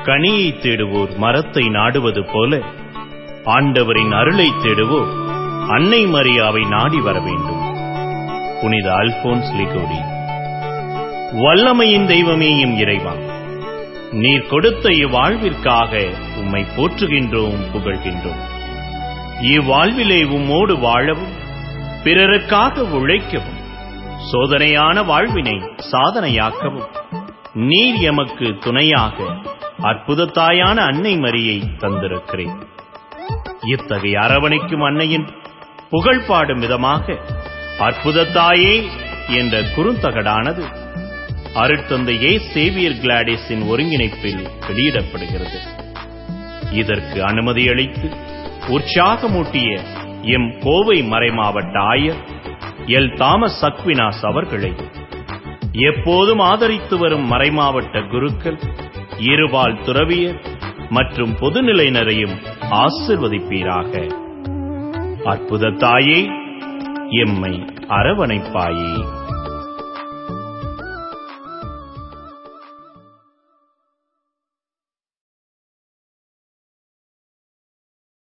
கனியை தேடுவோர் மரத்தை நாடுவது போல ஆண்டவரின் அருளை தேடுவோர் அன்னை மரியாவை நாடி வர வேண்டும் புனித அல்போன்ஸ் லிகோரி வல்லமையின் தெய்வமேயும் இறைவா நீர் கொடுத்த இவ்வாழ்விற்காக உம்மை போற்றுகின்றோம் புகழ்கின்றோம் இவ்வாழ்விலே உம்மோடு வாழவும் பிறருக்காக உழைக்கவும் சோதனையான வாழ்வினை சாதனையாக்கவும் நீர் எமக்கு துணையாக அற்புதத்தாயான அன்னை மரியை தந்திருக்கிறேன் இத்தகைய அரவணைக்கும் அன்னையின் புகழ் பாடும் விதமாக அற்புதத்தாயே என்ற குறுந்தகடானது அருட்தந்தையே சேவியர் கிளாடிஸின் ஒருங்கிணைப்பில் வெளியிடப்படுகிறது இதற்கு அனுமதி அளித்து உற்சாகமூட்டிய எம் கோவை மறைமாவட்ட ஆயர் எல் தாமஸ் சக்வினாஸ் அவர்களை எப்போதும் ஆதரித்து வரும் மறைமாவட்ட குருக்கள் இருபால் துறவியர் மற்றும் பொதுநிலையினரையும் ஆசிர்வதிப்பீராக அற்புத தாயே எம்மை அரவணைப்பாயே